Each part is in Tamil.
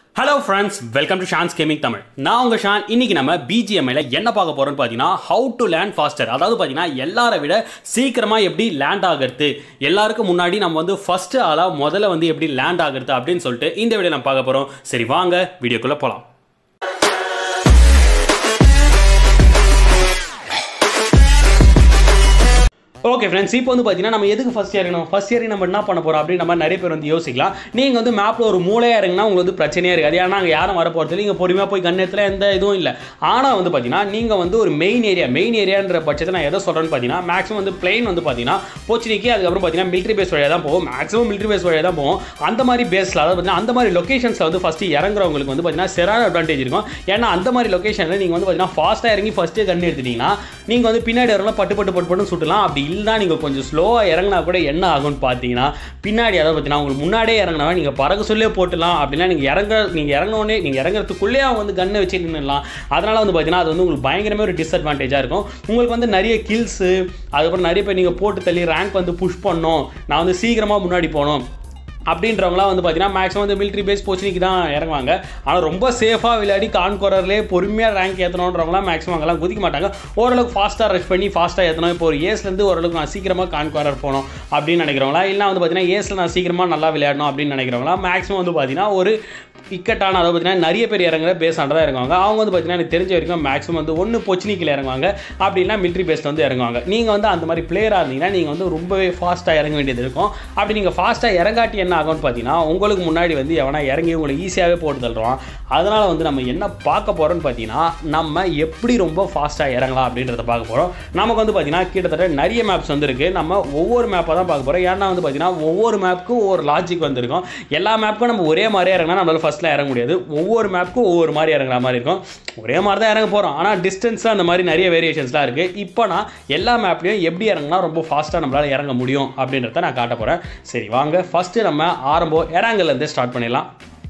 Hello friends welcome to Shaan's gaming Tamil நான் உங்கள் ஷான் இன்னைக்கு நம்ம பிஜிஎம்ஐல என்ன பார்க்க போறோம்னு பார்த்தீங்கன்னா ஹவு டு லேண்ட் ஃபாஸ்டர் அதாவது பார்த்தீங்கன்னா எல்லாரை விட சீக்கிரமாக எப்படி லேண்ட் ஆகிறது எல்லாருக்கும் முன்னாடி நம்ம வந்து ஃபர்ஸ்ட் ஆளாக முதல்ல வந்து எப்படி லேண்ட் ஆகிறது அப்படின்னு சொல்லிட்டு இந்த வீடியோ நம்ம பார்க்க போகிறோம் சரி வாங்க வீடியோக்குள்ளே போகலாம் ஓகே ஃப்ரெண்ட்ஸ் இப்போ வந்து பார்த்தீங்கன்னா நம்ம எதுக்கு ஃபஸ்ட் இறங்கணும் ஃபஸ்ட் இயர் நம்ம என்ன பண்ண போகிறோம் அப்படின்னு நம்ம நிறைய பேர் வந்து யோசிக்கலாம் நீங்கள் வந்து மேப்பில் ஒரு மூலையாக இறங்கினா உங்களுக்கு வந்து பிரச்சனையே இருக்காது ஏன்னா அங்கே யாரும் வர போகிறது நீங்கள் பொறுமையாக போய் கண்ணத்தில் எந்த இதுவும் இல்லை ஆனால் வந்து பார்த்தீங்கன்னா நீங்கள் வந்து ஒரு மெயின் ஏரியா மெயின் ஏரியான்ற பட்சத்தை நான் எதை சொல்கிறேன்னு பார்த்தீங்கன்னா மேக்ஸிமம் வந்து பிளெயின் வந்து பார்த்தீங்கன்னா போச்சினிக்கு அதுக்கப்புறம் பார்த்தீங்கன்னா மிலிட்ரி பேஸ் வழியாக தான் போகும் மேக்ஸிமம் மிலிட்ரி பேஸ் வழியாக தான் போகும் அந்த மாதிரி பேஸில் அதாவது பார்த்தீங்கன்னா அந்த மாதிரி லொக்கேஷன்ஸில் வந்து ஃபஸ்ட்டு இறங்குறவங்களுக்கு வந்து பார்த்தீங்கன்னா சிறான அட்வான்டேஜ் இருக்கும் ஏன்னா அந்த மாதிரி லொக்கேஷனில் நீங்கள் வந்து பார்த்தீங்கன்னா ஃபாஸ்ட்டாக இறங்கி ஃபஸ்ட்டே கண் எடுத்துட்டீங்கன்னா நீங்கள் வந்து பின்னாடி வரலாம் பட்டு பட்டு பட்டு பட்டு சுட்டலாம் அப்படி இல்லைனா நீங்கள் கொஞ்சம் ஸ்லோவாக இறங்கினா கூட என்ன ஆகும்னு பார்த்தீங்கன்னா பின்னாடி அதாவது பார்த்தீங்கன்னா உங்களுக்கு முன்னாடியே இறங்கினா நீங்கள் பறக்க சொல்லே போட்டுலாம் அப்படின்னா நீங்கள் இறங்க நீங்கள் இறங்கினோடனே நீங்கள் இறங்குறதுக்குள்ளேயே அவங்க வந்து கண்ணை வச்சு நின்றுலாம் அதனால் வந்து பார்த்தீங்கன்னா அது வந்து உங்களுக்கு பயங்கரமே ஒரு டிஸ்அட்வான்டேஜாக இருக்கும் உங்களுக்கு வந்து நிறைய கில்ஸு அதுக்கப்புறம் நிறைய பேர் நீங்கள் போட்டு தள்ளி ரேங்க் வந்து புஷ் பண்ணணும் நான் வந்து சீக்கிரமாக முன்னாடி போகணும் அப்படின்றவங்களாம் வந்து பார்த்தீங்கன்னா மேக்ஸிமம் வந்து மிலிட்ரி பேஸ் போச்சினிக்கு தான் இறங்குவாங்க ஆனால் ரொம்ப சேஃபாக விளையாடி கான்கோரர்லேயே பொறுமையாக ரேங்க் ஏற்றணுன்றவங்களாம் மேக்ஸிமம் அங்கெல்லாம் குதிக்க மாட்டாங்க ஓரளவுக்கு ஃபாஸ்ட்டாக ரஷ் பண்ணி ஃபாஸ்ட்டாக ஏற்றணும் இப்போ ஒரு ஏஸ்லேருந்து ஓரளவுக்கு நான் சீக்கிரமாக கான்கோரர் போகணும் அப்படின்னு நினைக்கிறவங்களா இல்லை வந்து பார்த்தீங்கன்னா ஏஸில் நான் சீக்கிரமாக நல்லா விளையாடணும் அப்படின்னு நினைக்கிறவங்களா மேக்ஸிமம் வந்து பார்த்தீங்கன்னா ஒரு இக்கட்டான அதாவது பார்த்தீங்கன்னா நிறைய பேர் இறங்குற பேஸ் தான் இறங்குவாங்க அவங்க வந்து பார்த்தீங்கன்னா எனக்கு தெரிஞ்ச வரைக்கும் மேக்ஸிமம் வந்து ஒன்று பொச்சினிக்கில் இறங்குவாங்க அப்படின்னா மிலிட்ரி பேஸில் வந்து இறங்குவாங்க நீங்கள் வந்து அந்த மாதிரி பிளேயராக இருந்தீங்கன்னா நீங்கள் வந்து ரொம்பவே ஃபாஸ்ட்டாக இறங்க வேண்டியது இருக்கும் அப்படி நீங்கள் ஃபாஸ்ட்டாக இறங்காட்டி என்ன ஆகும்னு பார்த்தீங்கன்னா உங்களுக்கு முன்னாடி வந்து எவனா இறங்கி உங்களை ஈஸியாகவே போட்டு தள்ளுறோம் அதனால் வந்து நம்ம என்ன பார்க்க போகிறோம்னு பார்த்தீங்கன்னா நம்ம எப்படி ரொம்ப ஃபாஸ்ட்டாக இறங்கலாம் அப்படின்றத பார்க்க போகிறோம் நமக்கு வந்து பார்த்தீங்கன்னா கிட்டத்தட்ட நிறைய மேப்ஸ் வந்துருக்கு நம்ம ஒவ்வொரு மேப்பை தான் பார்க்க போகிறோம் ஏன்னா வந்து பார்த்தீங்கன்னா ஒவ்வொரு மேப்புக்கும் ஒவ்வொரு லாஜிக் வந்திருக்கும் எல்லா மேப்புக்கும் நம்ம ஒரே மாதிரியே இறங்கினா நம்மளால ஃபஸ்ட்டில் இறங்க முடியாது ஒவ்வொரு மேப்புக்கும் ஒவ்வொரு மாதிரி இறங்குற மாதிரி இருக்கும் ஒரே மாதிரி தான் இறங்க போகிறோம் ஆனால் டிஸ்டன்ஸ் அந்த மாதிரி நிறைய வேரியேஷன்ஸ்லாம் இருக்குது இப்போ நான் எல்லா மேப்லையும் எப்படி இறங்கினா ரொம்ப ஃபாஸ்ட்டாக நம்மளால் இறங்க முடியும் அப்படின்றத நான் காட்ட போகிறேன் சரி வாங்க ஃபஸ்ட்டு நம்ம ஆரம்பம் இறங்கலேருந்து ஸ்டார்ட் பண்ணிடலாம்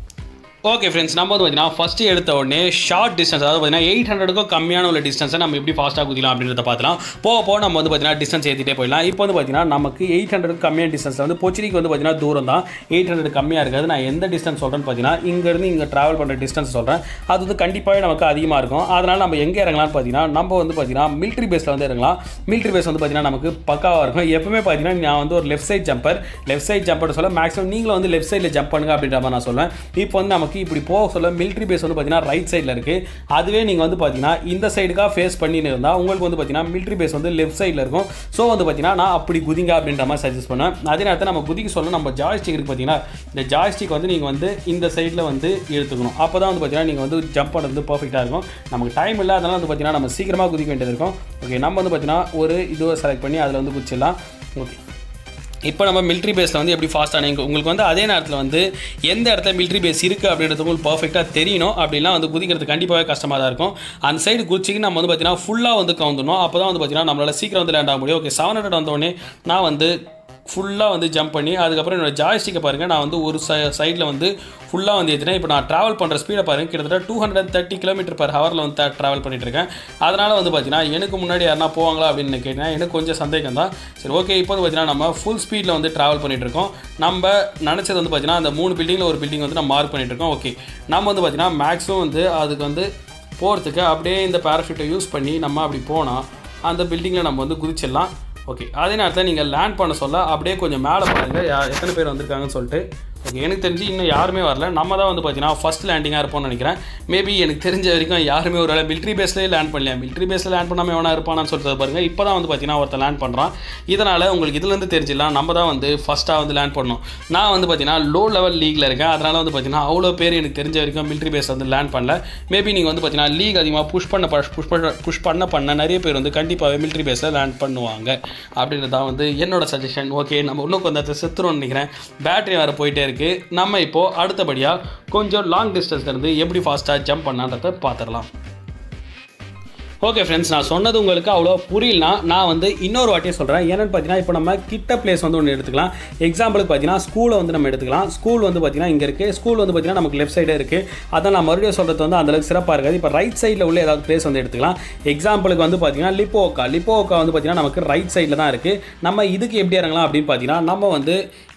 ஓகே ஃப்ரெண்ட்ஸ் நம்ம வந்து பார்த்தீங்கன்னா ஃபஸ்ட்டு எடுத்த உடனே ஷார்ட் டிஸ்டன்ஸ் அதாவது பார்த்தீங்கன்னா எயிட் ஹண்ட்ரடுக்கும் கம்மியான உள்ள டிஸ்டன்ஸை நம்ம எப்படி ஃபாஸ்ட்டாக குதிக்கலாம் அப்படின்றத பார்த்துலாம் போக போக நம்ம வந்து பார்த்தீங்கன்னா டிஸ்டன்ஸ் ஏற்றிட்டே போயிடலாம் இப்போ வந்து பார்த்தீங்கன்னா நமக்கு எயிட் ஹண்ட்ரட் கம்மியான டிஸ்டன்ஸில் வந்து பொச்சினிக்கு வந்து பார்த்தீங்கன்னா தூரம் தான் எயிட் ஹண்ட்ரட் கம்மியாக இருக்காது நான் எந்த டிஸ்டன்ஸ் சொல்கிறேன்னு பார்த்தீங்கன்னா இங்கேருந்து இங்கே ட்ராவல் பண்ணுற டிஸ்டன்ஸ் சொல்கிறேன் அது வந்து கண்டிப்பாகவே நமக்கு அதிகமாக இருக்கும் அதனால் நம்ம எங்கே இறங்கலாம்னு பார்த்தீங்கன்னா நம்ம வந்து பார்த்தீங்கன்னா மிலிட்ரி பேஸில் வந்து இறங்கலாம் மிலிட்ரி பேஸ் வந்து பார்த்தீங்கன்னா நமக்கு பக்காவாக இருக்கும் எப்பவுமே பார்த்தீங்கன்னா நான் வந்து ஒரு left side jumper left side jumper சொல்ல மேக்ஸிமம் நீங்களும் வந்து லெஃப்ட் சைடில் ஜம்ப் பண்ணுங்க அப்படின்ற மாதிரி நான் சொல்லுவேன் இப்போ வந்து நமக்கு இப்படி போக சொல்ல மிலிட்ரி பேஸ் வந்து பார்த்தீங்கன்னா ரைட் சைடில் இருக்குது அதுவே நீங்கள் வந்து பார்த்தீங்கன்னா இந்த சைடுக்காக ஃபேஸ் பண்ணின்னு இருந்தால் உங்களுக்கு வந்து பார்த்தீங்கன்னா மிலிட்ரி பேஸ் வந்து லெஃப்ட் சைடில் இருக்கும் ஸோ வந்து பார்த்தீங்கன்னா நான் அப்படி குதிங்க அப்படின்ற மாதிரி சஜஸ்ட் பண்ணுவேன் அதே நேரத்தில் நம்ம குதிக்க சொல்ல நம்ம ஜாய்ஸ்டிக் இருக்குது பார்த்தீங்கன்னா இந்த ஜாய்ஸ்டிக் வந்து நீங்கள் வந்து இந்த சைடில் வந்து இழுத்துக்கணும் அப்போ தான் வந்து பார்த்தீங்கன்னா நீங்கள் வந்து ஜம்ப் பண்ணுறது பர்ஃபெக்டாக இருக்கும் நமக்கு டைம் இல்லை அதனால் வந்து பார்த்தீங்கன்னா நம்ம சீக்கிரமாக குதிக்க வேண்டியது இருக்கும் ஓகே நம்ம வந்து பார்த்தீங்கன்னா ஒரு இதுவை செலக்ட் பண்ணி அதில் வந்து குதிச்சிடலாம் ஓகே இப்போ நம்ம மிலிட்ரி பேஸில் வந்து எப்படி ஃபாஸ்ட்டாக நீங்கள் உங்களுக்கு வந்து அதே நேரத்தில் வந்து எந்த இடத்துல மிலிட்ரி பேஸ் இருக்குது அப்படின்றது உங்களுக்கு பர்ஃபெக்டாக தெரியணும் அப்படின்னா வந்து குதிக்கிறது கண்டிப்பாகவே கஷ்டமாக தான் இருக்கும் அந்த சைடு குதிச்சிக்கு நம்ம வந்து பார்த்தீங்கன்னா ஃபுல்லாக வந்து கவுந்தணும் அப்போ தான் வந்து பார்த்தீங்கன்னா நம்மளால் சீக்கிரம் வந்து லேண்ட் ஆக முடியும் ஓகே செவன் ஹண்ட்ரட் வந்தோடனே நான் வந்து ஃபுல்லாக வந்து ஜம்ப் பண்ணி அதுக்கப்புறம் என்னோடய ஜாய்ஸ்டிக்கை பாருங்கள் நான் வந்து ஒரு சை சைடில் வந்து ஃபுல்லாக வந்து ஏற்றினேன் இப்போ நான் ட்ராவல் பண்ணுற ஸ்பீடை பாருங்கள் கிட்டத்தட்ட two hundred thirty kilometre per ஹவரில் வந்து ட்ராவல் பண்ணிட்டு இருக்கேன் அதனால் வந்து பார்த்தீங்கன்னா எனக்கு முன்னாடி யாருனா போவாங்களா அப்படின்னு கேட்டேன் எனக்கு கொஞ்சம் சந்தேகம் தான் சரி ஓகே இப்போ வந்து பார்த்தீங்கன்னா நம்ம ஃபுல் ஸ்பீடில் வந்து ட்ராவல் பண்ணிட்டு இருக்கோம் நம்ம நினச்சது வந்து பார்த்தீங்கன்னா அந்த மூணு பில்டிங்கில் ஒரு பில்டிங் வந்து நம்ம மார்க் பண்ணிட்டு இருக்கோம் ஓகே நம்ம வந்து பார்த்தீங்கன்னா மேக்ஸிமம் வந்து அதுக்கு வந்து போகிறதுக்கு அப்படியே இந்த பேராஷூட்டை யூஸ் பண்ணி நம்ம அப்படி போனால் அந்த பில்டிங்கில் நம்ம வந்து குதிச்சிடலாம் ஓகே அதே நேரத்தில் நீங்கள் லேண்ட் பண்ண சொல்ல அப்படியே கொஞ்சம் மேலே பாருங்கள் யா எத்தனை பேர் வந்திருக்காங்கன்னு சொல்லிட்டு ஓகே எனக்கு தெரிஞ்சு இன்னும் யாருமே வரல நம்ம தான் வந்து பார்த்தீங்கன்னா ஃபஸ்ட் லேண்டிங்காக இருப்போம்னு நினைக்கிறேன் மேபி எனக்கு தெரிஞ்ச வரைக்கும் யாருமே ஒரு வேலை மிலிட்ரி பேஸ்லேயே லேண்ட் பண்ணல மிலிட்ரி பேஸில் லேண்ட் பண்ணாமல் எவனா இருப்பானான்னு சொல்லிட்டு பாருங்கள் இப்போ தான் வந்து பார்த்தீங்கன்னா ஒருத்தர் லேண்ட் பண்ணுறான் இதனால் உங்களுக்கு இதுலேருந்து தெரிஞ்சிடலாம் நம்ம தான் வந்து ஃபஸ்ட்டாக வந்து லேண்ட் பண்ணணும் நான் வந்து பார்த்தீங்கன்னா லோ லெவல் லீகில் இருக்கேன் அதனால் வந்து பார்த்தீங்கன்னா அவ்வளோ பேர் எனக்கு தெரிஞ்ச வரைக்கும் மிலிட்ரி பேஸ் வந்து லேண்ட் பண்ணல மேபி நீங்கள் வந்து பார்த்தீங்கன்னா லீக் அதிகமாக புஷ் பண்ண புஷ் பண்ண புஷ் பண்ண பண்ண நிறைய பேர் வந்து கண்டிப்பாகவே மிலிட்ரி பேஸில் லேண்ட் பண்ணுவாங்க அப்படின்றது தான் வந்து என்னோட சஜஷன் ஓகே நம்ம இன்னும் கொஞ்சம் செத்துறோம்னு நினைக்கிறேன் பேட்டரி வேறு போயிட்டே இருக்குது நம்ம இப்போது அடுத்தபடியாக கொஞ்சம் லாங் டிஸ்டன்ஸ்லேருந்து எப்படி ஃபாஸ்ட்டாக ஜம்ப் பண்ணான்றதை பார்த்துடலாம் ஓகே ஃப்ரெண்ட்ஸ் நான் சொன்னது உங்களுக்கு அவ்வளோ புரியலனா நான் வந்து இன்னொரு வாட்டியே சொல்கிறேன் என்னென்னு பார்த்தீங்கன்னா இப்போ நம்ம கிட்ட பிளேஸ் வந்து ஒன்று எடுத்துக்கலாம் எக்ஸாம்பிளுக்கு பார்த்தீங்கன்னா ஸ்கூலை வந்து நம்ம எடுத்துக்கலாம் ஸ்கூல் வந்து பார்த்தீங்கன்னா இங்கே இருக்குது ஸ்கூல் வந்து பார்த்தீங்கன்னா நமக்கு லெஃப்ட் சைடே இருக்குது அதான் நான் மறுபடியும் சொல்கிறது வந்து அந்தளவுக்கு சிறப்பாக இருக்காது இப்போ ரைட் சைடில் உள்ள ஏதாவது பிளேஸ் வந்து எடுத்துக்கலாம் எக்ஸாம்பிளுக்கு வந்து பார்த்தீங்கன்னா லிப்போக்கா லிப்போக்கா வந்து பார்த்தீங்கன்னா நமக்கு ரைட் சைடில் தான் இருக்குது நம்ம இதுக்கு எப்படி இறங்கலாம் அப்படின்னு பார்த்தீங்கன்னா நம்ம வந்து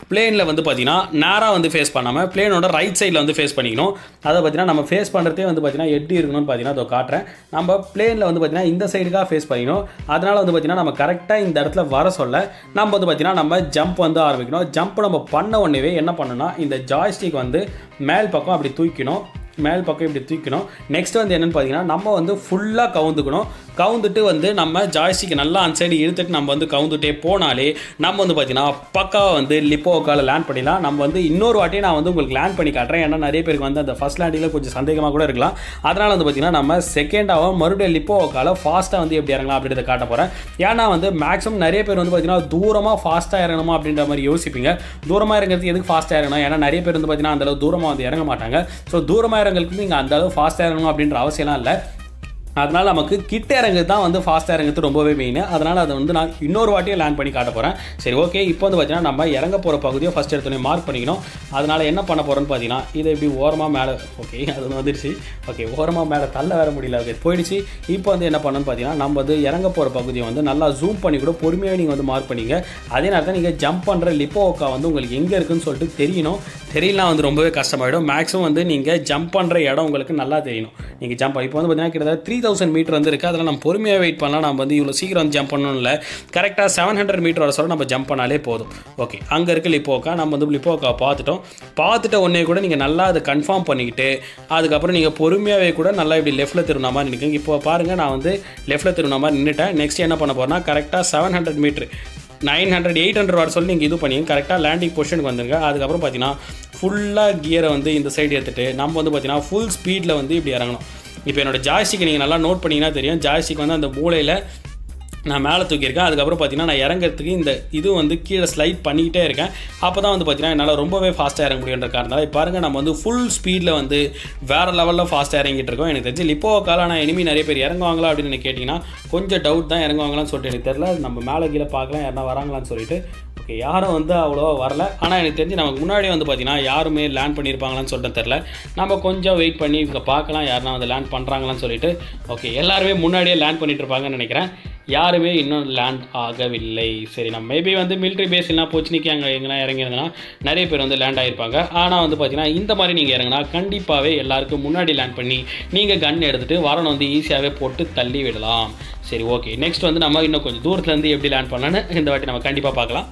பிளேனில் வந்து பார்த்தீங்கன்னா நேராக வந்து ஃபேஸ் பண்ணாமல் பிளேனோட ரைட் சைடில் வந்து ஃபேஸ் பண்ணிக்கணும் அதை பார்த்தீங்கன்னா நம்ம ஃபேஸ் பண்ணுறதே வந்து பார்த்தீங்கன்னா எப்படி இருக்கணும்னு பார்த்தீங்கன்னா அதை காட்டுறேன் நம்ம பிளேனில் வந்து பார்த்தீங்கன்னா இந்த சைடுக்காக ஃபேஸ் பண்ணிக்கணும் அதனால் வந்து பார்த்தீங்கன்னா நம்ம கரெக்டாக இந்த இடத்துல வர சொல்ல நம்ம வந்து பார்த்தீங்கன்னா நம்ம ஜம்ப் வந்து ஆரம்பிக்கணும் ஜம்ப் நம்ம பண்ண உடனே என்ன பண்ணணும்னா இந்த ஜாய்ஸ்டிக் வந்து மேல் பக்கம் அப்படி தூக்கணும் மேல் பக்கம் இப்படி தூக்கணும் நெக்ஸ்ட் வந்து என்னென்னு பார்த்தீங்கன்னா நம்ம வந்து ஃபுல்லாக கவுந்துக்கணும் கவுந்துட்டு வந்து நம்ம ஜாய்ஸ்டிக் நல்லா அந்த சைடு இழுத்துட்டு நம்ம வந்து கவுந்துட்டே போனாலே நம்ம வந்து பார்த்தீங்கன்னா பக்காவாக வந்து லிப்போக்கால லேண்ட் பண்ணிடலாம் நம்ம வந்து இன்னொரு வாட்டி நான் வந்து உங்களுக்கு லேண்ட் பண்ணி காட்டுறேன் ஏன்னா நிறைய பேருக்கு வந்து அந்த ஃபஸ்ட் லேண்டிங்கில் கொஞ்சம் சந்தேகமாக கூட இருக்கலாம் அதனால் வந்து பார்த்தீங்கன்னா நம்ம செகண்டாகவும் மறுபடியும் லிப்போக்கால ஃபாஸ்ட்டாக வந்து எப்படி இறங்கலாம் அப்படின்றத காட்ட போகிறேன் ஏன்னா வந்து மேக்ஸிமம் நிறைய பேர் வந்து பார்த்தீங்கன்னா தூரமாக ஃபாஸ்ட்டாக இறங்கணுமா அப்படின்ற மாதிரி யோசிப்பீங்க தூரமாக இறங்குறதுக்கு எதுக்கு ஃபாஸ்ட்டாக இறங்கணும் ஏன்னா நிறைய பேர் வந்து பார்த்தீங்கன்னா அந்தளவு தூரமாக வந்து இறங்க மாட்டாங்க ஸோ தூரமாக இறங்களுக்கு நீங்கள் அந்த அளவு ஃபாஸ்ட்டாக இறங்கணும் அப்படின்ற அவசியம்லாம் இல்லை அதனால் நமக்கு கிட்ட இறங்கு தான் வந்து ஃபாஸ்ட்டாக இறங்குறது ரொம்பவே மெயின் அதனால் அதை வந்து நான் இன்னொரு வாட்டியும் லேண்ட் பண்ணி காட்ட போகிறேன் சரி ஓகே இப்போ வந்து பார்த்தீங்கன்னா நம்ம இறங்க போகிற பகுதியை ஃபஸ்ட் எடுத்தோடனே மார்க் பண்ணிக்கணும் அதனால் என்ன பண்ண போகிறோன்னு பார்த்தீங்கன்னா இதை இப்படி ஓரமாக மேலே ஓகே அது வந்து வந்துடுச்சு ஓகே ஓரமாக மேலே தள்ள வர முடியல ஓகே போயிடுச்சு இப்போ வந்து என்ன பண்ணணும்னு பார்த்தீங்கன்னா நம்ம வந்து இறங்க போகிற பகுதியை வந்து நல்லா ஜூம் பண்ணி கூட பொறுமையாக நீங்கள் வந்து மார்க் பண்ணிங்க அதே நேரத்தில் நீங்கள் ஜம்ப் பண்ணுற லிப்போக்கா வந்து உங்களுக்கு எங்கே இருக்குன்னு சொல்லிட்டு தெரியணும் தெரியலாம் வந்து ரொம்பவே கஷ்டமாயிடும் மேக்ஸிமம் வந்து நீங்கள் ஜம்ப் பண்ணுற இடம் உங்களுக்கு நல்லா தெரியணும் நீங்கள் ஜம்ப் இப்போ வந்து பார்த்தீங்கன்னா கிட்டத்தட்ட த்ரீ தௌசண்ட் மீட்டர் வந்து இருக்குது அதில் நம்ம பொறுமையாக வெயிட் பண்ணலாம் நம்ம வந்து இவ்வளோ சீக்கிரம் வந்து ஜம்ப் பண்ணணும்ல கரெக்டாக செவன் ஹண்ட்ரட் மீட்டர் வர சொல்ல நம்ம ஜம்ப் பண்ணாலே போதும் ஓகே அங்கே இருக்க லிப்போக்கா நம்ம வந்து லிப்போக்கா பார்த்துட்டோம் பார்த்துட்ட உடனே கூட நீங்கள் நல்லா அதை கன்ஃபார்ம் பண்ணிக்கிட்டு அதுக்கப்புறம் நீங்கள் பொறுமையாகவே கூட நல்லா இப்படி லெஃப்ட்டில் திரும்பின மாதிரி நிற்குங்க இப்போ பாருங்கள் நான் வந்து லெஃப்ட்டில் திரும்பின மாதிரி நின்றுட்டேன் நெக்ஸ்ட் என்ன பண்ண போகிறேன்னா கரெக்டாக seven hundred metre nine hundred eight hundred வர சொல்லி நீங்கள் இது பண்ணி கரெக்டாக லேண்டிங் பொசிஷனுக்கு வந்துருங்க அதுக்கப்புறம் பார்த்தீங்கன்னா ஃபுல்லாக கியரை வந்து இந்த சைடு எடுத்துகிட்டு நம்ம வந்து பார்த்தீங்கன்னா ஃபுல் ஸ்பீடில் வந்து இப்படி இறங்கணும் இப்போ என்னோட ஜாய்ஸ்டிக் நீங்கள் நல்லா நோட் பண்ணிங்கன்னா தெரியும் ஜாய்ஸ்டிக் வந்து அந்த மூலையில் நான் மேலே தூக்கியிருக்கேன் அதுக்கப்புறம் பார்த்தீங்கன்னா நான் இறங்குறதுக்கு இந்த இது வந்து கீழே ஸ்லைட் பண்ணிக்கிட்டே இருக்கேன் அப்போ தான் வந்து பார்த்தீங்கன்னா என்னால் ரொம்பவே ஃபாஸ்ட்டாக இறங்க முடியுன்ற காரணத்தால் இப்போ பாருங்கள் நம்ம வந்து ஃபுல் ஸ்பீடில் வந்து வேறு லெவலில் ஃபாஸ்ட்டாக இறங்கிட்டு இருக்கோம் எனக்கு தெரிஞ்சு லிப்போ காலான இனிமேல் நிறைய பேர் இறங்குவாங்களா அப்படின்னு எனக்கு கேட்டிங்கன்னா கொஞ்சம் டவுட் தான் இறங்குவாங்களான்னு சொல்லிட்டு எனக்கு தெரியல நம்ம மேலே கீழே பார்க்கலாம் யாருனா வராங்களான்னு சொல்லிட்டு ஓகே யாரும் வந்து அவ்வளோவா வரல ஆனால் எனக்கு தெரிஞ்சு நமக்கு முன்னாடி வந்து பார்த்தீங்கன்னா யாருமே லேண்ட் பண்ணியிருப்பாங்களான்னு சொல்லிட்டு தெரில நம்ம கொஞ்சம் வெயிட் பண்ணி இங்கே பார்க்கலாம் யாருனா வந்து லேண்ட் பண்ணுறாங்களான்னு சொல்லிட்டு ஓகே எல்லாருமே முன்னாடியே லேண்ட் பண்ணிட்டு இருப்பாங்கன்னு நினைக்கிறேன் யாருமே இன்னும் லேண்ட் ஆகவில்லை சரி நம்ம மேபி வந்து மிலிட்ரி பேஸ் இல்லைனா போச்சுனிக்கு அங்கே எங்கன்னா இறங்கியிருந்தனா நிறைய பேர் வந்து லேண்ட் ஆகிருப்பாங்க ஆனால் வந்து பார்த்தீங்கன்னா இந்த மாதிரி நீங்கள் இறங்கினா கண்டிப்பாகவே எல்லாருக்கும் முன்னாடி லேண்ட் பண்ணி நீங்கள் கன் எடுத்துகிட்டு வரணும் வந்து ஈஸியாகவே போட்டு தள்ளி விடலாம் சரி ஓகே நெக்ஸ்ட் வந்து நம்ம இன்னும் கொஞ்சம் தூரத்துலேருந்து எப்படி லேண்ட் பண்ணலான்னு இந்த வாட்டி நம்ம கண்டிப்பாக பார்க்கலாம்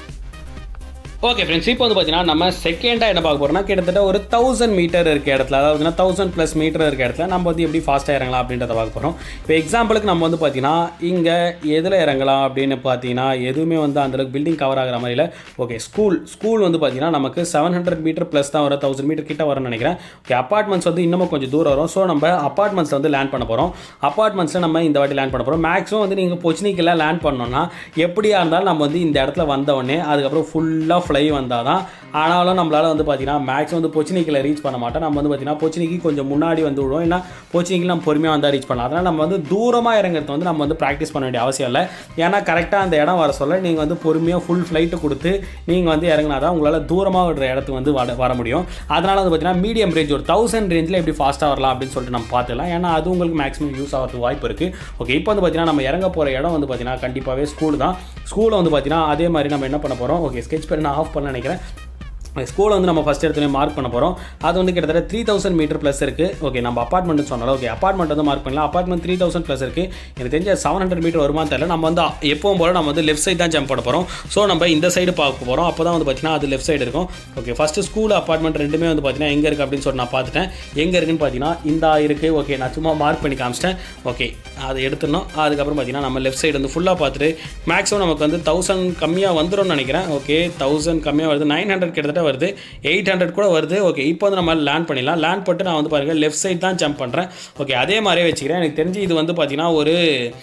ஓகே ஃப்ரெண்ட்ஸ் இப்போ வந்து பார்த்தீங்கன்னா நம்ம செகண்டாக என்ன பார்க்க போகிறோம்னா கிட்டத்தட்ட ஒரு தௌசண்ட் மீட்டர் இருக்க இடத்துல அதாவது தௌசண்ட் ப்ளஸ் மீட்டர் இருக்க இடத்துல நம்ம வந்து எப்படி ஃபாஸ்ட்டாக இறங்கலாம் அப்படின்றத பார்க்க போகிறோம் இப்போ எக்ஸாம்பிளுக்கு நம்ம வந்து பார்த்தீங்கன்னா இங்கே எதில் இறங்கலாம் அப்படின்னு பார்த்தீங்கன்னா எதுவுமே வந்து அந்தளவுக்கு பில்டிங் கவர் ஆகிற மாதிரி இல்லை ஓகே ஸ்கூல் ஸ்கூல் வந்து பார்த்தீங்கன்னா நமக்கு செவன் ஹண்ட்ரட் மீட்டர் ப்ளஸ் தான் வரும் தௌசண்ட் மீட்டர் கிட்ட வரும்னு நினைக்கிறேன் ஓகே அப்பார்ட்மெண்ட்ஸ் வந்து இன்னமும் கொஞ்சம் தூரம் வரும் ஸோ நம்ம அப்பார்ட்மெண்ட்ஸில் வந்து லேண்ட் பண்ண போகிறோம் அப்பார்ட்மெண்ட்ஸில் நம்ம இந்த வாட்டி லேண்ட் பண்ண போகிறோம் மேக்ஸிமம் வந்து நீங்கள் பொச்சினிக்கெல்லாம் லேண்ட் பண்ணோம்னா எப்படியா இருந்தாலும் நம்ம வந்து இந்த இடத்துல வந்த உடனே அதுக்கப்புறம் ஃபுல்லாக ஃப்ளை வந்தால் தான் ஆனாலும் நம்மளால் வந்து பார்த்தீங்கன்னா மேக்ஸிமம் வந்து பொச்சினிக்கில் ரீச் பண்ண மாட்டோம் நம்ம வந்து பார்த்தீங்கன்னா பொச்சினிக்கு கொஞ்சம் முன்னாடி வந்து விடுவோம் ஏன்னா பொச்சினிக்கு நம்ம பொறுமையாக வந்தால் ரீச் பண்ணலாம் அதனால் நம்ம வந்து தூரமாக இறங்குறது வந்து நம்ம வந்து ப்ராக்டிஸ் பண்ண வேண்டிய அவசியம் இல்லை ஏன்னா கரெக்டாக அந்த இடம் வர சொல்ல நீங்கள் வந்து பொறுமையாக ஃபுல் ஃப்ளைட்டு கொடுத்து நீங்கள் வந்து இறங்கினா தான் உங்களால் தூரமாக விடுற இடத்துக்கு வந்து வர வர முடியும் அதனால் வந்து பார்த்தீங்கன்னா மீடியம் ரேஞ்ச் ஒரு தௌசண்ட் ரேஞ்சில் எப்படி ஃபாஸ்ட்டாக வரலாம் அப்படின்னு சொல்லிட்டு நம்ம பார்த்துக்கலாம் ஏன்னா அது உங்களுக்கு மேக்ஸிமம் யூஸ் ஆகிறதுக்கு வாய்ப்பு இருக்குது ஓகே இப்போ வந்து பார்த்தீங்கன்னா நம்ம இறங்க போகிற இடம் வந்து பார்த்தீங்கன்னா கண்டிப்பாகவே ஸ்கூல் தான் ஸ்கூலில் வந்து பார்த்தீங்கன்னா அதே மாதிரி நம்ம என்ன பண்ண போகிறோம் ஓகே ஸ்கெச் பண்ணி நான் ஆஃப் பண்ண நினைக்கிறேன் ஸ்கூலை வந்து நம்ம ஃபஸ்ட் எடுத்துலேயே மார்க் பண்ண போகிறோம் அது வந்து கிட்டத்தட்ட த்ரீ தௌசண்ட் மீட்டர் ப்ளஸ் இருக்குது ஓகே நம்ம அப்பார்ட்மெண்ட் சொன்னாலும் ஓகே அப்பார்ட்மெண்ட் வந்து மார்க் பண்ணலாம் அப்பார்ட்மெண்ட் த்ரீ தௌசண்ட் ப்ளஸ் இருக்குது எனக்கு தெரிஞ்ச செவன் ஹண்ட்ரட் மீட்டர் வருமானு தெரியல நம்ம வந்து எப்பவும் போல நம்ம வந்து லெஃப்ட் சைடு தான் ஜம்ப் பண்ண போகிறோம் ஸோ நம்ம இந்த சைடு பார்க்க போகிறோம் அப்போ தான் வந்து பார்த்தீங்கன்னா அது லெஃப்ட் சைடு இருக்கும் ஓகே ஃபஸ்ட்டு ஸ்கூல் அப்பார்ட்மெண்ட் ரெண்டுமே வந்து பார்த்தீங்கன்னா எங்கே இருக்குது அப்படின்னு சொல்லி நான் பார்த்துட்டேன் எங்கே இருக்குன்னு பார்த்தீங்கன்னா இந்த இருக்குது ஓகே நான் சும்மா மார்க் பண்ணி காமிச்சிட்டேன் ஓகே அதை எடுத்துடணும் அதுக்கப்புறம் பார்த்தீங்கன்னா நம்ம லெஃப்ட் சைடு வந்து ஃபுல்லாக பார்த்துட்டு மேக்ஸிமம் நமக்கு வந்து தௌசண்ட் கம்மியாக வந்துடும்னு நினைக்கிறேன் ஓகே தௌசண்ட் கம்மியாக வருது நைன் ஹண்ட்ரட் கிட்டத்தட்ட வருது எயிட் ஹண்ட்ரட் கூட வருது ஓகே இப்போ வந்து நம்ம லேண்ட் பண்ணிடலாம் லேண்ட் பண்ணிட்டு நான் வந்து பாருங்கள் லெஃப்ட் சைடு தான் ஜம்ப் பண்ணுறேன் ஓகே அதே மாதிரியே வச்சுக்கிறேன் எனக்கு தெரிஞ்சு இது வந்து பார்த்தீங்கன்னா ஒரு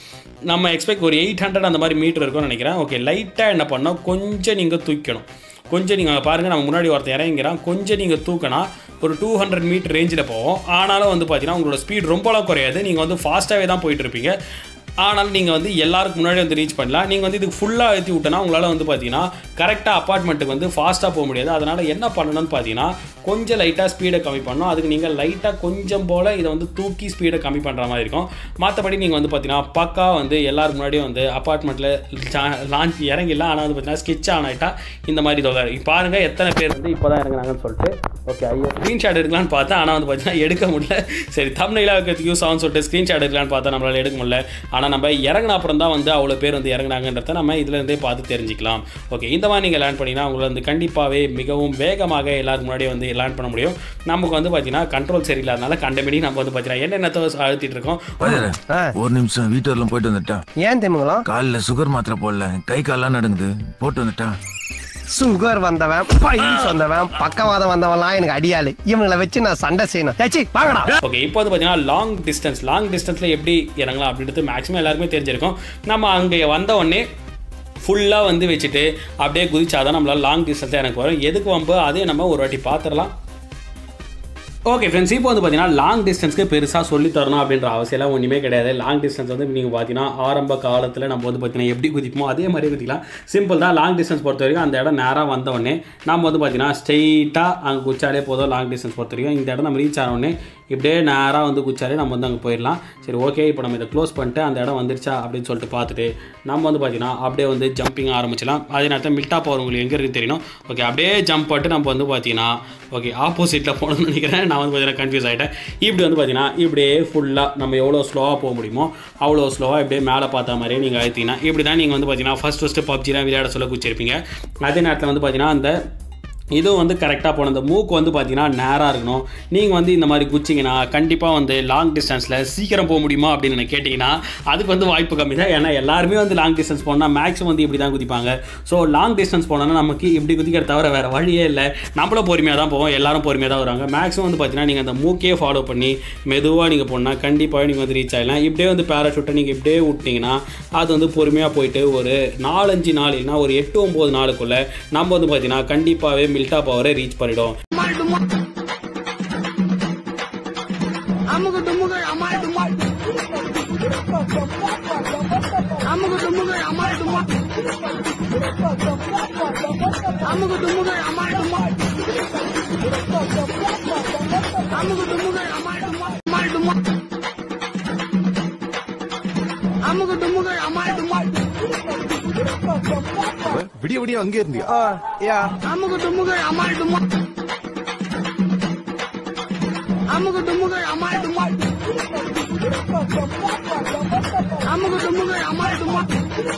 நம்ம எக்ஸ்பெக்ட் ஒரு எயிட் ஹண்ட்ரட் அந்த மாதிரி மீட்டர் இருக்கும்னு நினைக்கிறேன் ஓகே லைட்டாக என்ன பண்ணோம் கொஞ்சம் நீங்கள் தூக்கணும் கொஞ்சம் நீங்கள் பாருங்கள் நம்ம முன்னாடி ஒருத்தர் இறங்கிறான் கொஞ்சம் நீங்கள் தூக்கினா ஒரு டூ ஹண்ட்ரட் மீட்டர் ரேஞ்சில் போவோம் ஆனாலும் வந்து பார்த்தீங்கன்னா உங்களோட ஸ்பீட் ரொம்பலாம் குறையாது நீங்கள் வந்து ஃபாஸ்ட்டாகவே தான் போயிட்டு இருப்பீங்க ஆனால் நீங்கள் வந்து எல்லாருக்கும் முன்னாடி வந்து ரீச் பண்ணலாம் நீங்கள் வந்து இதுக்கு ஃபுல்லாக ஏற்றி விட்டனா உங்களால் வந்து பார்த்தீங்கன்னா கரெக்டாக அப்பார்ட்மெண்ட்டுக்கு வந்து ஃபாஸ்ட்டாக போக முடியாது அதனால் என்ன பண்ணணும்னு பார்த்தீங்கன்னா கொஞ்சம் லைட்டாக ஸ்பீடை கம்மி பண்ணணும் அதுக்கு நீங்கள் லைட்டாக கொஞ்சம் போல் இதை வந்து தூக்கி ஸ்பீடை கம்மி பண்ணுற மாதிரி இருக்கும் மற்றபடி நீங்கள் வந்து பார்த்தீங்கன்னா பக்கா வந்து எல்லாரும் முன்னாடியும் வந்து அப்பார்ட்மெண்ட்டில் லான்ச் இறங்கிடலாம் ஆனால் வந்து பார்த்தீங்கன்னா ஸ்கெட்ச் ஆன் ஆகிட்டா இந்த மாதிரி தொகை பாருங்கள் எத்தனை பேர் வந்து இப்போ தான் இறங்குறாங்கன்னு சொல்லிட்டு ஓகே ஐயோ ஸ்க்ரீன்ஷாட் எடுக்கலாம்னு பார்த்தேன் ஆனால் வந்து பார்த்தீங்கன்னா எடுக்க முடியல சரி தமிழில் வைக்கிறதுக்கு யூஸ் ஆகும்னு சொல்லிட்டு ஸ்க்ரீன்ஷாட் எடுக்கலாம்னு பார்த்தா நம்மளால் எடுக்க முடியல ஆனால் நம்ம இறங்கின அப்புறம் தான் வந்து அவ்வளோ பேர் வந்து இறங்குனாங்கன்றத நம்ம இதுலேருந்தே பார்த்து தெரிஞ்சுக்கலாம் ஓகே இந்த மாதிரி நீங்கள் லேர்ன் பண்ணிங்கன்னா உங்களை வந்து கண்டிப்பாகவே மிகவும் வேகமாக எல்லாருக்கு முன்னாடியே வந்து லேர்ன் பண்ண முடியும் நமக்கு வந்து பார்த்தீங்கன்னா கண்ட்ரோல் சரியில்லாதனால கண்டபடி நம்ம வந்து பார்த்தீங்கன்னா என்னென்னத்தை அழுத்திட்டு இருக்கோம் பாரு, ஆ. ஒரு நிமிஷம் வீட்டு வரலாம் போயிட்டு வந்துட்டா ஏன் திமுங்கலாம் காலில் சுகர் மாத்திரை போடல கை கால்லாம் நடங்குது போட்டு வந்துட்டா சுகர் வந்தவன் பைல்ஸ் வந்தவன் பக்கவாதம் வந்தவன்லாம் எனக்கு அடியாளு இவங்களை வச்சு நான் சண்டை செய்யணும் ஏச்சி வாங்கடா ஓகே இப்போ வந்து பார்த்தீங்கன்னா லாங் டிஸ்டன்ஸ் லாங் டிஸ்டன்ஸில் எப்படி இறங்கலாம் அப்படின்றது மேக்ஸிமம் எல்லாருக்குமே தெரிஞ்சிருக்கும் நம்ம அங்கே வந்த உடனே ஃபுல்லாக வந்து வச்சுட்டு அப்படியே குதிச்சாதான் நம்மளால் லாங் டிஸ்டன்ஸாக எனக்கு வரும் எதுக்கு வம்பு அதே நம்ம ஒரு வாட்டி பார்த்துடலாம் ஓகே ஃப்ரெண்ட்ஸ் இப்போ வந்து பார்த்தீங்கன்னா லாங் டிஸ்டன்ஸ்க்கு பெருசாக சொல்லி தரணும் அப்படின்ற அவசியம்லாம் ஒன்றுமே கிடையாது லாங் டிஸ்டன்ஸ் வந்து நீங்கள் பார்த்தீங்கன்னா ஆரம்ப காலத்தில் நம்ம வந்து பார்த்தீங்கன்னா எப்படி குதிப்போமோ அதே மாதிரி குதிக்கலாம் சிம்பிள் தான் லாங் டிஸ்டன்ஸ் பொறுத்த வரைக்கும் அந்த இடம் நேராக வந்த உடனே நம்ம வந்து பார்த்தீங்கன்னா ஸ்ட்ரெயிட்டாக அங்கே குச்சாலே போதும் லாங் டிஸ்டன்ஸ் பொறுத்த வரைக்கும் இந்த இடம் நம்ம ரீச் ஆன உடனே இப்படியே நேராக வந்து குச்சாலே நம்ம வந்து அங்கே போயிடலாம் சரி ஓகே இப்போ நம்ம இதை க்ளோஸ் பண்ணிட்டு அந்த இடம் வந்துருச்சா அப்படின்னு சொல்லிட்டு பார்த்துட்டு நம்ம வந்து பார்த்தீங்கன்னா அப்படியே வந்து ஜம்பிங் ஆரம்பிச்சலாம் அதே நேரத்தில் மில்டா பவர் உங்களுக்கு எங்கே இருக்குன்னு தெரியணும் ஓகே அப்படியே ஜம்ப் பண்ணிட்டு நம்ம வந்து பார்த்தீங்கன்னா ஓகே ஆப்போசிட்டில் போகணும்னு நினைக்கிறேன் நான் வந்து பார்த்தீங்கன்னா கன்ஃபியூஸ் ஆகிட்டேன் இப்படி வந்து பார்த்தீங்கன்னா இப்படியே ஃபுல்லாக நம்ம எவ்வளோ ஸ்லோவாக போக முடியுமோ அவ்வளோ ஸ்லோவாக இப்படியே மேலே பார்த்த மாதிரியே நீங்கள் அழுத்திங்கன்னா இப்படி தான் நீங்கள் வந்து பார்த்தீங்கன்னா ஃபஸ்ட் ஃபஸ்ட்டு பப்ஜிலாம் விளையாட சொல்ல குச்சிருப்பீங்க அதே நேரத்தில் வந்து பார்த்தீங்கன்னா அந்த இதுவும் வந்து கரெக்டாக போகணும் இந்த மூக்கு வந்து பார்த்தீங்கன்னா நேராக இருக்கணும் நீங்கள் வந்து இந்த மாதிரி குச்சிங்கன்னா கண்டிப்பாக வந்து லாங் டிஸ்டன்ஸில் சீக்கிரம் போக முடியுமா அப்படின்னு எனக்கு கேட்டிங்கன்னா அதுக்கு வந்து வாய்ப்பு கம்மி தான் ஏன்னா எல்லாருமே வந்து லாங் டிஸ்டன்ஸ் போனால் மேக்ஸிமம் வந்து இப்படி தான் குதிப்பாங்க ஸோ லாங் டிஸ்டன்ஸ் போனோன்னா நமக்கு இப்படி குதிக்கிற தவிர வேறு வழியே இல்லை நம்மளும் பொறுமையாக தான் போவோம் எல்லாரும் பொறுமையாக தான் வருவாங்க மேக்ஸிமம் வந்து பார்த்தீங்கன்னா நீங்கள் அந்த மூக்கே ஃபாலோ பண்ணி மெதுவாக நீங்கள் போனால் கண்டிப்பாக நீங்கள் வந்து ரீச் ஆகிடலாம் இப்படியே வந்து பேராஷூட்டை நீங்கள் இப்படியே விட்டிங்கன்னா அது வந்து பொறுமையாக போயிட்டு ஒரு நாலஞ்சு நாள் இல்லைனா ஒரு எட்டு ஒம்பது நாளுக்குள்ளே நம்ம வந்து பார்த்தீங்கன்னா கண்டிப்பாகவே மில்டா பவரை ரீச் பண்ணிடும் அமுக டுமுக அமால் டுமால் அமுக டுமுக அமால் டுமால் அமுக டுமுக அமால் டுமால் அமுக டுமுக அமால் டுமால் அமால் டுமால் அமுக டுமுக அமால் டுமால் விடிய விடிய அங்கே இருந்தியா அமுக டுமுக அமால் டுமால் அமுக டுமுக அமால் டுமால் அமுக டுமுக அமால் டுமால்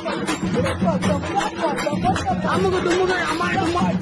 அமுக டுமுக அமால் டுமால்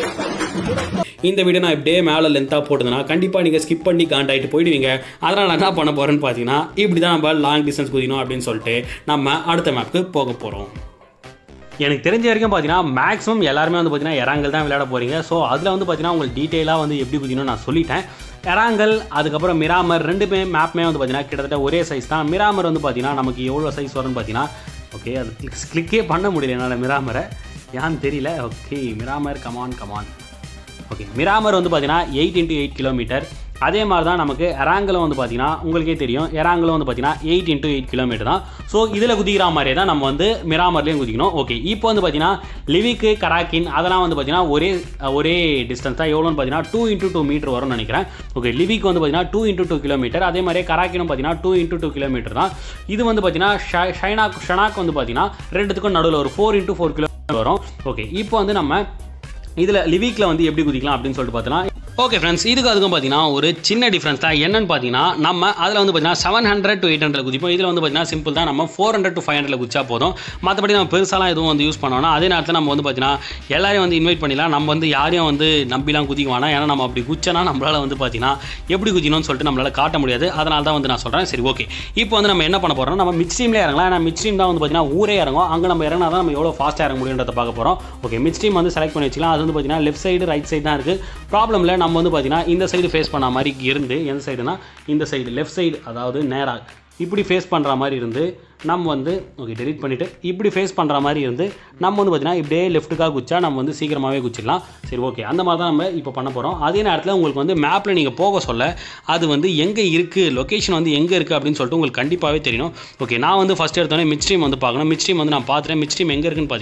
இந்த வீடியோ நான் இப்படியே மேலே லென்த்தாக போட்டதுன்னா கண்டிப்பாக நீங்கள் ஸ்கிப் பண்ணி காண்டாயிட்டு போயிடுவீங்க அதனால் நான் என்ன பண்ண போகிறேன்னு பார்த்தீங்கன்னா இப்படி தான் நம்ம லாங் டிஸ்டன்ஸ் குதிக்கணும் அப்படின்னு சொல்லிட்டு நம்ம அடுத்த மேப்க்கு போக போகிறோம் எனக்கு தெரிஞ்ச வரைக்கும் பார்த்தீங்கன்னா மேக்ஸிமம் எல்லாருமே வந்து பார்த்தீங்கன்னா எறாங்கல் தான் விளையாட போகிறீங்க ஸோ அதில் வந்து பார்த்தீங்கன்னா உங்களுக்கு டீட்டெயிலாக வந்து எப்படி குதிக்கணும் நான் சொல்லிட்டேன் எறாங்கல் அதுக்கப்புறம் மிராமர் ரெண்டுமே மேப்மே வந்து பார்த்தீங்கன்னா கிட்டத்தட்ட ஒரே சைஸ் தான் மிராமர் வந்து பார்த்தீங்கன்னா நமக்கு எவ்வளோ சைஸ் வரும்னு பார்த்தீங்கன்னா ஓகே அது கிளிக் கிளிக்கே பண்ண முடியல என்னால் மிராமரை ஏன்னு தெரியல okay Miramar come on come on okay Miramar வந்து பார்த்தீங்கன்னா எயிட் இன்ட்டு எயிட் கிலோமீட்டர் அதே மாதிரி தான் நமக்கு எராங்கலம் வந்து பார்த்தீங்கன்னா உங்களுக்கே தெரியும் எராங்கலம் வந்து பார்த்தீங்கன்னா எயிட் இன்ட்டு எயிட் கிலோமீட்டர் தான் ஸோ இதில் குதிக்கிற மாதிரியே தான் நம்ம வந்து மிராமர்லேயும் குதிக்கணும் ஓகே இப்போ வந்து பார்த்தீங்கன்னா லிவிக்கு கராக்கின் அதெல்லாம் வந்து பார்த்தீங்கன்னா ஒரே ஒரே டிஸ்டன்ஸ் தான் எவ்வளோன்னு பார்த்தீங்கன்னா டூ இன்ட்டு டூ மீட்டர் வரும்னு நினைக்கிறேன் ஓகே லிவிக்கு வந்து பார்த்தீங்கன்னா டூ இன்ட்டு டூ கிலோமீட்டர் அதே மாதிரி கராக்கினும் பார்த்தீங்கன்னா டூ இன்ட்டு டூ கிலோமீட்டர் தான் இது வந்து பார்த்தீங்கன்னா ஷ- ஷைனாக் ஷனாக் வந்து பார்த்தீங்கன்னா ரெண்டுத்துக்கும் நடுவில் ஒரு ஃபோர் இன்ட்டு ஃபோர் கிலோமீட்டர் வரும் ஓகே இப்போ வந்து நம்ம இதில் லிவிக்கில் வந்து எப்படி குதிக்கலாம் அப்படின்னு சொல்லிட்டு பார்த்தோன்னா ஓகே ஃப்ரெண்ட்ஸ் இதுக்கு அதுக்கும் பார்த்தீங்கன்னா ஒரு சின்ன டிஃப்ரென்ஸ் தான் என்னன்னு பார்த்தீங்கன்னா நம்ம அதில் வந்து பார்த்தீங்கன்னா seven hundred to eight hundred குதிப்போம் இதில் வந்து பார்த்தீங்கன்னா சிம்பிள் தான் நம்ம four hundred to five hundred குதிச்சா போதும் மற்றபடி நம்ம பெருசாலாம் எதுவும் வந்து யூஸ் பண்ணோம்னா அதே நேரத்தில் நம்ம வந்து பார்த்தீங்கன்னா எல்லாரையும் வந்து இன்வைட் பண்ணிடலாம் நம்ம வந்து யாரையும் வந்து நம்பிலாம் குதிக்க வேணாம் ஏன்னா நம்ம அப்படி குச்சனா நம்மளால் வந்து பார்த்தீங்கன்னா எப்படி குதிக்கணும்னு சொல்லிட்டு நம்மளால் காட்ட முடியாது அதனால தான் வந்து நான் சொல்கிறேன் சரி ஓகே இப்போ வந்து நம்ம என்ன பண்ண போகிறோம் நம்ம மிட் ஸ்ட்ரீம்லேயே இறங்கலாம் ஏன்னா மிட் ஸ்ட்ரீம் தான் வந்து பார்த்தீங்கன்னா ஊரே இறங்கும் அங்கே நம்ம இறங்கினா தான் நம்ம எவ்வளோ ஃபாஸ்ட்டாக இறங்க முடியுன்றதை பார்க்க போகிறோம் ஓகே மிட் ஸ்ட்ரீம் வந்து செலக்ட் பண்ணி வச்சுக்கலாம் அது வந்து பார்த்தீங்கன்னா லெஃப்ட் சைடு ரைட் சைடு தான் இருக்குது ப்ராப்ளம் இல்லை நம்ம வந்து பார்த்தீங்கன்னா இந்த சைடு ஃபேஸ் பண்ண மாதிரி இருந்து எந்த சைடுனா இந்த சைடு லெஃப்ட் சைடு அதாவது நேராக இப்படி ஃபேஸ் பண்ணுற மாதிரி இருந்து நம்ம வந்து ஓகே டெலிட் பண்ணிவிட்டு இப்படி ஃபேஸ் பண்ணுற மாதிரி இருந்து நம்ம வந்து பார்த்தீங்கன்னா இப்படியே லெஃப்ட்டுக்காக குச்சா நம்ம வந்து சீக்கிரமாகவே குச்சிடலாம் சரி ஓகே அந்த மாதிரி தான் நம்ம இப்போ பண்ண போகிறோம் அதே நேரத்தில் உங்களுக்கு வந்து மேப்பில் நீங்கள் போக சொல்ல அது வந்து எங்கே இருக்குது லொக்கேஷன் வந்து எங்கே இருக்குது அப்படின்னு சொல்லிட்டு உங்களுக்கு கண்டிப்பாகவே தெரியணும் ஓகே நான் வந்து ஃபஸ்ட் எடுத்தோடனே மிட் ஸ்ட்ரீம் வந்து பார்க்கணும் மிட் ஸ்ட்ரீம் வந்து நான் பார்த்துட்டேன் மிட் ஸ்ட்ரீம் எங்கே இருக்குன்னு பார்த்தீங்கன்னா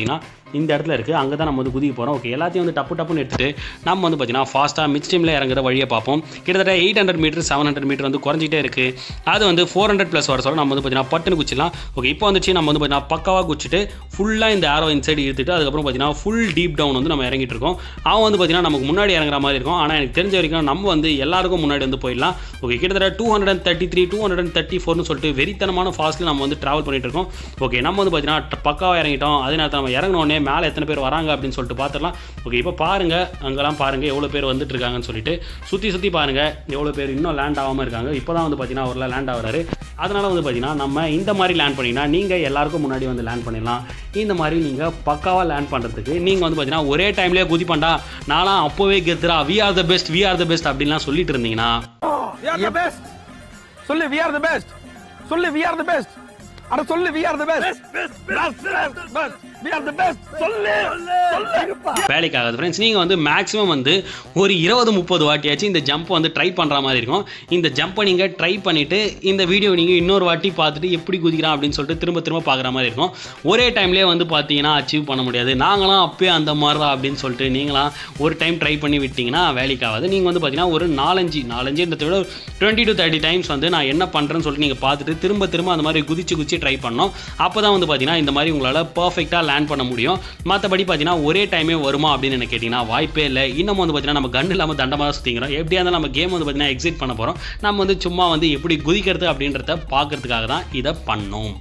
இந்த இடத்துல இருக்குது அங்கே தான் நம்ம வந்து குதிக்க போகிறோம் ஓகே எல்லாத்தையும் வந்து டப்பு டப்புன்னு எடுத்துட்டு நம்ம வந்து பார்த்தீங்கன்னா ஃபாஸ்ட்டாக மிட் டைமில் இறங்குற வழியை பார்ப்போம் கிட்டத்தட்ட eight hundred metre seven hundred metre வந்து குறைஞ்சிட்டே இருக்குது அது வந்து ஃபோர் ஹண்ட்ரட் ப்ளஸ் வர சொல்ல நம்ம வந்து பார்த்தீங்கன்னா பட்டுன்னு குச்சிடலாம் ஓகே இப்போ வந்துச்சு நம்ம வந்து பார்த்தீங்கன்னா பக்காவாக குச்சிட்டு ஃபுல்லாக இந்த ஆரோ இன்சைடு இழுத்துட்டு அதுக்கப்புறம் பார்த்தீங்கன்னா ஃபுல் டீப் டவுன் வந்து நம்ம இறங்கிட்டு இருக்கோம் அவன் வந்து பார்த்தீங்கன்னா நமக்கு முன்னாடி இறங்குற மாதிரி இருக்கும் ஆனால் எனக்கு தெரிஞ்ச வரைக்கும் நம்ம வந்து எல்லாருக்கும் முன்னாடி வந்து போயிடலாம் ஓகே கிட்டத்தட்ட two hundred and thirty three two hundred and thirty ஃபோர்னு சொல்லிட்டு வெறித்தனமான ஃபாஸ்ட்டில் நம்ம வந்து ட்ராவல் பண்ணிட்டு இருக்கோம் ஓகே நம்ம வந்து பார்த்தீங்கன்னா பக்காவாக இறங்கிட்டோம் அதே நேரத்தில் நம்ம இறங்கின உடனே மேலே எத்தனை பேர் வராங்க அப்படின்னு சொல்லிட்டு பார்த்துடலாம் ஓகே இப்போ பாருங்க அங்கெல்லாம் பாருங்க எவ்வளோ பேர் வந்துட்டு இருக்காங்கன்னு சொல்லிட்டு சுற்றி சுற்றி பாருங்க எவ்வளோ பேர் இன்னும் லேண்ட் ஆகாமல் இருக்காங்க இப்போ தான் வந்து பார்த்தீங்கன்னா அவரில் லேண்ட் ஆகுறாரு அதனால வந்து பார்த்தீங்கன்னா நம்ம இந்த மாதிரி லேண்ட் பண்ணிங்கன்னா நீங்கள் எல்லாருக்கும் முன்னாடி வந்து லேண்ட் பண்ணிடலாம் இந்த மாதிரி நீங்கள் பக்காவாக லேண்ட் பண்ணுறதுக்கு நீங்கள் வந்து பார்த்தீங்கன்னா ஒரே டைம்லேயே குதிப்பண்டா நான்லாம் அப்போவே கெத்துறா we are the best we are the best அப்படின்லாம் சொல்லிட்டு இருந்தீங்கன்னா We are the best. சொல்லு we are the best. சொல்லு we are the best. அட சொல்லு we are the best. Best, best, best, best. We are the best. சொல்லு, சொல்லு. வேலைக்கு ஆகாது ஃப்ரெண்ட்ஸ் நீங்கள் வந்து மேக்ஸிமம் வந்து ஒரு இருபது முப்பது வாட்டியாச்சும் இந்த ஜம்ப் வந்து ட்ரை பண்ணுற மாதிரி இருக்கும் இந்த ஜம்பை நீங்கள் ட்ரை பண்ணிவிட்டு இந்த வீடியோ நீங்கள் இன்னொரு வாட்டி பார்த்துட்டு எப்படி குதிக்கிறான் அப்படின்னு சொல்லிட்டு திரும்ப திரும்ப பார்க்குற மாதிரி இருக்கும் ஒரே டைம்லேயே வந்து பார்த்தீங்கன்னா அச்சீவ் பண்ண முடியாது நாங்களாம் அப்பயே அந்த மாதிரி தான் அப்படின்னு சொல்லிட்டு நீங்களாம் ஒரு டைம் ட்ரை பண்ணி விட்டிங்கன்னா வேலைக்கு ஆகாது நீங்கள் வந்து பார்த்தீங்கன்னா ஒரு நாலஞ்சு நாலஞ்சுன்றத விட டுவெண்ட்டி டு தேர்ட்டி டைம்ஸ் வந்து நான் என்ன பண்ணுறேன்னு சொல்லிட்டு நீங்கள் பார்த்துட்டு திரும்ப திரும்ப அந்த மாதிரி குதிச்சு குதிச்சு ட்ரை பண்ணோம் அப்போ தான் வந்து பார்த்தீங்கன்னா இந்த மாதிரி உங்களால் பர்ஃபெக்டாக லேண்ட் பண்ண முடியும் மற்றபடி பார்த்தீங்கன்னா ஒரே டைமே வருமா அப்படின்னு எனக்கு கேட்டிங்கன்னா வாய்ப்பே இல்லை இன்னும் வந்து பார்த்தீங்கன்னா நம்ம கன் இல்லாமல் தண்டமாக சுற்றிக்கிறோம் எப்படியா இருந்தாலும் நம்ம கேம் வந்து பார்த்தீங்கன்னா எக்ஸிட் பண்ண போகிறோம் நம்ம வந்து சும்மா வந்து எப்படி குதிக்கிறது அப்படின்றத பார்க்கறதுக்காக தான் இதை பண்ணோம்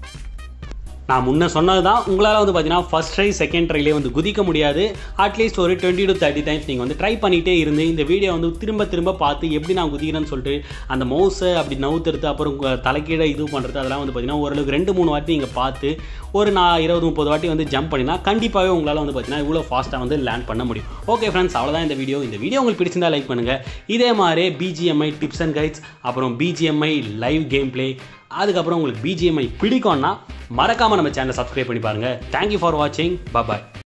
நான் முன்ன சொன்னது தான் உங்களால் வந்து பார்த்தீங்கன்னா ஃபஸ்ட் ட்ரை செகண்ட் ட்ரைலே வந்து குதிக்க முடியாது அட்லீஸ்ட் ஒரு டுவெண்ட்டி டு தேர்ட்டி டைம்ஸ் நீங்கள் வந்து ட்ரை பண்ணிகிட்டே இருந்து இந்த வீடியோ வந்து திரும்ப திரும்ப பார்த்து எப்படி நான் குதிக்கிறேன்னு சொல்லிட்டு அந்த மவுஸை அப்படி நவுத்துறது அப்புறம் உங்க தலைக்கீழே இது பண்ணுறது அதெல்லாம் வந்து பார்த்தீங்கன்னா ஓரளவுக்கு ரெண்டு மூணு வாட்டி நீங்கள் பார்த்து ஒரு நான் இருபது முப்பது வாட்டி வந்து ஜம்ப் பண்ணினா கண்டிப்பாகவே உங்களால் வந்து பார்த்தீங்கன்னா இவ்வளோ ஃபாஸ்ட்டாக வந்து லேண்ட் பண்ண முடியும் ஓகே ஃப்ரெண்ட்ஸ் அவ்வளோதான் இந்த வீடியோ இந்த வீடியோ உங்களுக்கு பிடிச்சிருந்தா லைக் பண்ணுங்கள் இதே மாதிரி பிஜிஎம்ஐ டிப்ஸ் அண்ட் கைட்ஸ் அப்புறம் பிஜிஎம்ஐ லைவ் கேம் ப்ளே அதுக்கப்புறம் உங்களுக்கு பிஜிஎம்ஐ பிடிக்கும்னா மறக்காமல் நம்ம சேனலை சப்ஸ்கிரைப் பண்ணி பாருங்கள் தேங்க்யூ ஃபார் வாட்சிங் பாய்